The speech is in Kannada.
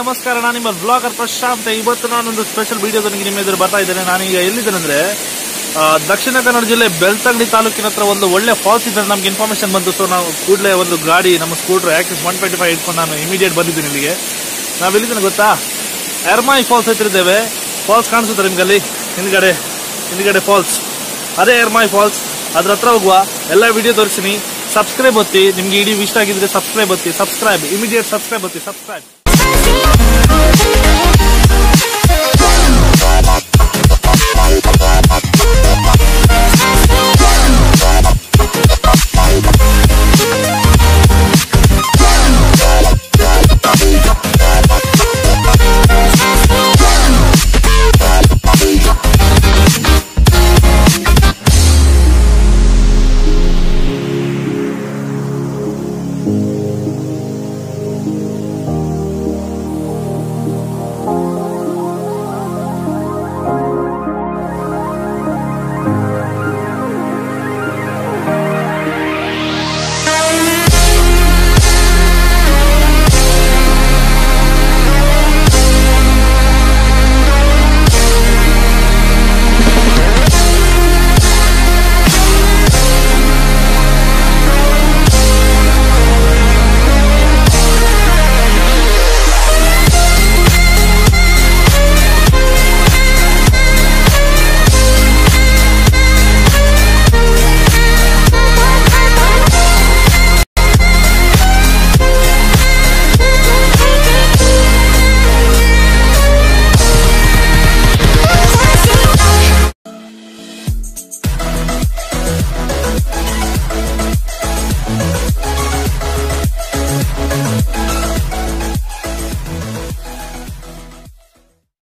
ನಮಸ್ಕಾರ ನಾನು ನಿಮ್ಮ ಬ್ಲಾಗರ್ ಪ್ರಶಾಂತ್ ಇವತ್ತು ನಾನೊಂದು ಸ್ಪೆಷಲ್ ವಿಡಿಯೋದೊಂದಿಗೆ ನಿಮ್ಮ ಎದುರು ಬರ್ತಾ ಇದ್ದೇನೆ ನಾನೀಗ ಎಲ್ಲಿದ್ದೇನೆ ಅಂದ್ರೆ ಆ, ದಕ್ಷಿಣ ಕನ್ನಡ ಜಿಲ್ಲೆ ಬೆಳ್ತಂಗಡಿ ತಾಲೂಕಿನ ಹತ್ರ ಒಂದು ಒಳ್ಳೆ ಫಾಲ್ಸ್ ಇದೆ ನಮ್ಗೆ ಇನ್ಫಾರ್ಮೇಶನ್ ಬಂತು ಸೊ ನಾವು ಕೂಡಲೇ ಒಂದು ಗಾಡಿ ನಮ್ಮ scooter Access one twenty five ಇಟ್ಕೊಂಡು ನಾನು ಇಮಿಡಿಯೇಟ್ ಬಂದಿದ್ದೀನಿ ಇಲ್ಲಿಗೆ ನಾವು ಎಲ್ಲಿದ್ದೇನೆ ಗೊತ್ತಾ ಎರ್ಮಾಯಿ ಫಾಲ್ಸ್ ಹತ್ರ ಇದ್ದೇವೆ ಫಾಲ್ಸ್ ಕಾಣಿಸುತ್ತೆ ನಿಮ್ಗೆ ಅಲ್ಲಿ ಹಿಂದ್ಗಡೆ ಹಿಂದ್ಗಡೆ ಫಾಲ್ಸ್ ಅದೇ ಎರ್ಮಾಯಿ ಫಾಲ್ಸ್ ಅದ್ರ ಹತ್ರ ಹೋಗುವ ಎಲ್ಲ ವಿಡಿಯೋ ತೋರಿಸ್ತೀನಿ ಸಬ್ಸ್ಕ್ರೈಬ್ ಒತ್ತಿ ನಿಮ್ಗೆ ಇಡೀ ಇಷ್ಟ ಆಗಿದ್ರೆ ಸಬ್ಸ್ಕ್ರೈಬ್ ಒತ್ತಿ ಸಬ್ಸ್ಕ್ರೈಬ್ ಇಮಿಡಿಯೇಟ್ ಸಬ್ಸ್ಕ್ರೈಬ್ ಒತ್ತಿ ಸಬ್ಸ್ಕ್ರೈಬ್